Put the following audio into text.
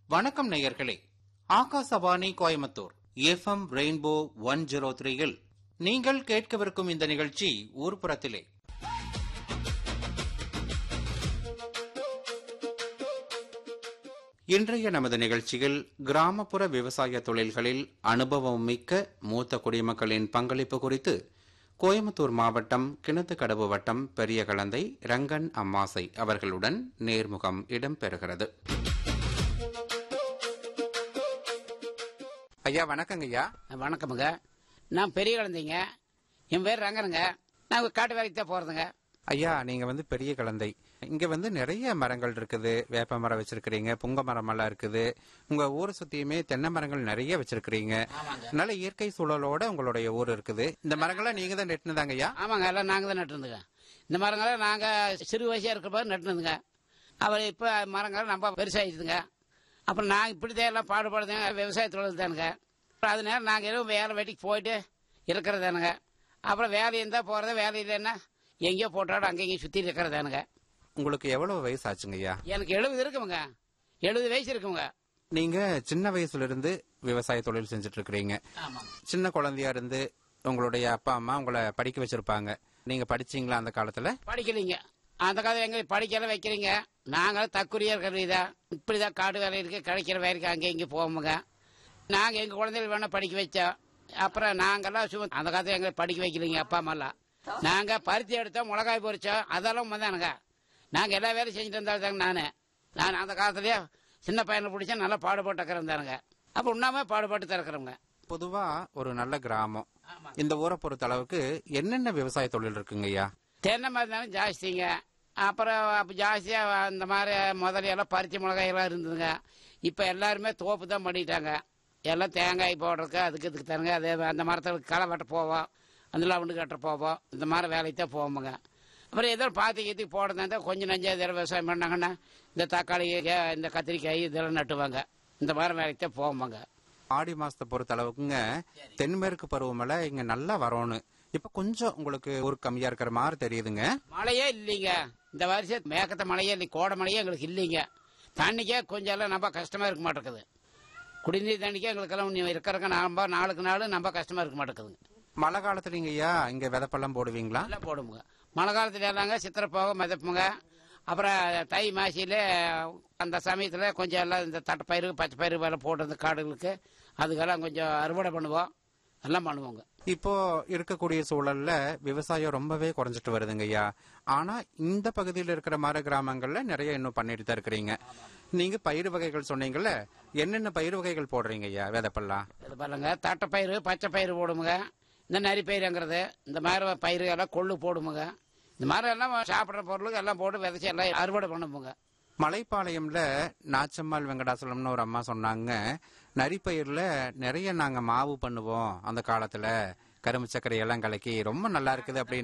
வணக்கம் நேயர்களே Akashvani Coimbatore FM Rainbow one zero த்ரீயில் நீங்கள் கேட்கவிருக்கும் இந்த நிகழ்ச்சி ஊர்ப்புறத்திலே இன்றைய நமது நிகழ்ச்சியில் கிராமப்புற விவசாய தொழில்களில் அனுபவம் மிக்க மூத்த குடிமக்களின் பங்களிப்பு குறித்து கோயம்புத்தூர் மாவட்டம் கிணத்துக்கடவு வட்டம் பெரிய கலந்தை ரங்கன் அம்மாசை அவர்களுடன் நேர்முகம் இடம்பெறுகிறது ஐயா வணக்கங்க ஐயா வணக்கமுங்க நான் பெரிய குழந்தைங்க என் பேர் ரங்கனுங்க நான் காட்டு வேலைக்கு தான் போகிறதுங்க ஐயா நீங்க வந்து பெரிய கலந்தை இங்க வந்து நிறைய மரங்கள் இருக்குது வேப்ப மரம் வச்சிருக்கிறீங்க புங்க மரம் எல்லாம் இருக்குது உங்க ஊரை சுத்தியுமே தென்னை மரங்கள் நிறைய வச்சிருக்கிறீங்க நல்ல இயற்கை சூழலோட உங்களுடைய ஊர் இருக்குது இந்த மரங்கள்லாம் நீங்க தான் நெட்டினதாங்க ஐயா ஆமாங்க எல்லாம் நாங்கள் தான் நட்டுருந்துங்க இந்த மரங்களை நாங்கள் சிறு வயசாக இருக்கிற போது நட்டுனதுங்க அப்புறம் இப்போ மரங்கள் ரொம்ப பெருசாகிடுதுங்க அப்புறம் நாங்கள் இப்படி தான் எல்லாம் பாடுபடுதுங்க விவசாய தொழில் தானுங்க அப்புறம் அதனால நாங்கள் எதுவும் வேலை வெட்டிக்கு போயிட்டு இருக்கிறதானுங்க அப்புறம் வேலை இருந்தால் போகிறது வேலை இல்லைன்னா எங்கேயோ போட்டாட அங்கேயும் சுற்றி இருக்கிறதானுங்க உங்களுக்கு எவ்வளவு வயசு ஆச்சுங்க ஐயா எனக்கு எழுபது இருக்குமுங்க எழுபது வயசு இருக்குமுங்க நீங்க சின்ன வயசுல இருந்து விவசாய தொழில் செஞ்சுட்டு இருக்கிறீங்க ஆமாங்க சின்ன குழந்தையா இருந்து உங்களுடைய அப்பா அம்மா உங்களை படிக்க வச்சிருப்பாங்க நீங்க படிச்சீங்களா அந்த காலத்துல படிக்கலைங்க அந்த காலத்தில் எங்களுக்கு படிக்கல வைக்கிறீங்க நாங்களும் தக்குரியா இருக்கிறதா இப்படிதான் காடு வேலை இருக்கு கிடைக்கிற வேலைக்கு அங்கே இங்கே போவோமுங்க நாங்கள் எங்கள் குழந்தைகள் வேணா படிக்க வச்சோம் அப்புறம் நாங்கெல்லாம் சும்மா அந்த காலத்தில் எங்களை படிக்க வைக்கலைங்க அப்பா அம்மாலாம் நாங்கள் பருத்தி எடுத்தோம் மிளகாய் பொரிச்சோம் அதெல்லாம் வந்தானுங்க நாங்கள் எல்லா வேலையும் செஞ்சுட்டு இருந்தாங்க நான் நான் அந்த காலத்துலயே சின்ன பையனை பிடிச்சா நல்லா பாடுபட்டு இருந்தானுங்க அப்போ உண்ணாம பாடுபட்டு திறக்கிறோங்க பொதுவா ஒரு நல்ல கிராமம் இந்த ஊரை பொறுத்த அளவுக்கு என்னென்ன விவசாய தொழில் இருக்குங்க ஐயா தென்னை மரம் தானே ஜாஸ்திங்க அப்புறம் அப்போ ஜாஸ்தியாக அந்த மாதிரி முதல்ல எல்லாம் பருத்தி மிளகாய் எல்லாம் இருந்ததுங்க இப்போ எல்லாருமே தோப்பு தான் பண்ணிட்டாங்க எல்லாம் தேங்காய் போடுறதுக்கு அதுக்கு இதுக்கு தானுங்க அதே அந்த மரத்துக்கு களை வெட்ட போவோம் அந்த லவுண்டு கட்ட போவோம் இந்த மாதிரி வேலைக்கு தான் போவோமுங்க அப்புறம் ஏதோ பார்த்து கீத்தி போடுறதா இருந்தால் கொஞ்சம் நஞ்சா இதில் விவசாயம் பண்ணாங்கன்னா இந்த தக்காளி கே- இந்த கத்திரிக்காய் இதெல்லாம் நட்டுவாங்க இந்த மாதிரி வேலைக்கு தான் போவோமுங்க ஆடி மாசத்தை பொறுத்த அளவுக்குங்க தென்மேற்கு பருவமழை இங்க நல்லா வரணும் இப்ப கொஞ்சம் உங்களுக்கு ஒரு கம்மியா இருக்கிற மாதிரி தெரியுதுங்க மழையே இல்லைங்க இந்த வருஷம் மேக்கத்த மழையே இல்லை கோடை மழையே எங்களுக்கு இல்லைங்க தண்ணிக்கே கொஞ்சம் எல்லாம் ரொம்ப கஷ்டமா இருக்க மாட்டேங்குது குடிநீர் தண்ணிக்கே எங்களுக்கெல்லாம் இன்னும் இருக்கிறக்க நம்ம நாளுக்கு நாள் ரொம்ப கஷ்டமா இருக்க மாட்டேங்குதுங்க மழை காலத்துலங்க ஐயா இங்க விதப்பெல்லாம் போடுவீங்களா நல்லா போடுமுங்க மழை காலத்துல எல்லாங்க சித்திரை போக மிதப்புங்க அப்புறம் தை மாசியில அந்த சமயத்தில் கொஞ்சம் எல்லாம் இந்த தட்டைப்பயிறு பச்சை பயிறு வேலை போடுறது காடுகளுக்கு அதுக்கெல்லாம் கொஞ்சம் அறுவடை பண்ணுவோம் எல்லாம் பண்ணுவோங்க இப்போ இருக்கக்கூடிய சூழல்ல விவசாயம் ரொம்பவே குறைஞ்சிட்டு வருதுங்க ஐயா ஆனா இந்த பகுதியில் இருக்கிற மர கிராமங்கள்ல நிறைய இன்னும் பண்ணிட்டு தான் இருக்கிறீங்க நீங்க பயிர் வகைகள் சொன்னீங்கல்ல என்னென்ன பயிர் வகைகள் போடுறீங்க ஐயா விதப்பெல்லாம் இது பாருங்க தட்டைப்பயிறு பச்சை பயிறு போடுமுங்க இந்த நரி பயிருங்கிறது இந்த மாதிரி பயிறு எல்லாம் கொள்ளு போடுமுங்க இந்த மாதிரி எல்லாம் சாப்பிட்ற பொருளுக்கு எல்லாம் போட்டு விதைச்சி எல்லாம் அறுவடை பண்ணுமுங்க மலைப்பாளையம்ல நாச்சம்மாள் வெங்கடாசலம்னு ஒரு அம்மா சொன்னாங்க நரிப்பயிர்ல நிறைய நாங்க மாவு பண்ணுவோம் அந்த காலத்துல கரும்பு சர்க்கரை எல்லாம் கலக்கி ரொம்ப நல்லா இருக்குது அப்படின்னு